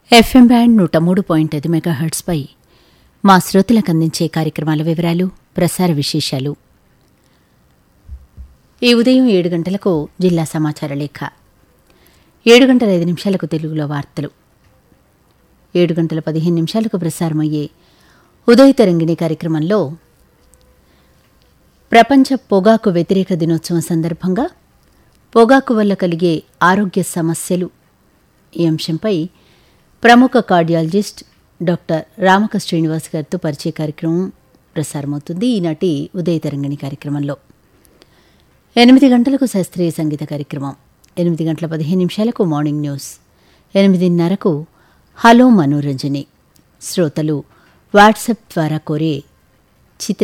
FM band నూట మూడు point ఐదు మెగాహెర్ట్స్పై మా శ్రోతలకు అందించే కార్యక్రమాల వివరాలు ప్రసార విశేషాలు ఈ ఉదయం ఏడు గంటలకు జిల్లా సమాచార లేఖ ఏడు గంటల ఐదు నిమిషాలకు తెలుగులో వార్తలు ఏడు గంటల పదిహేను నిమిషాలకు ప్రసారమయ్యే ఉదయ తరంగిణి కార్యక్రమంలో ప్రపంచ పొగాకు వ్యతిరేక దినోత్సవం సందర్భంగా పొగాకు వల్ల కలిగే ఆరోగ్య సమస్యలు ఈ అంశంపై ప్రముఖ కార్డియాలజిస్ట్ డాక్టర్ రామక శ్రీనివాస్ గారితో పరిచయ కార్యక్రమం ప్రసారమవుతుంది ఈనాటి ఉదయ తరంగిణి కార్యక్రమంలో ఎనిమిది గంటలకు శాస్త్రీయ సంగీత కార్యక్రమం ఎనిమిది గంటల పదిహేను నిమిషాలకు మార్నింగ్ న్యూస్ ఎనిమిదిన్నరకు హలో మనోరంజని శ్రోతలు వాట్సాప్ ద్వారా కోరే చిత్ర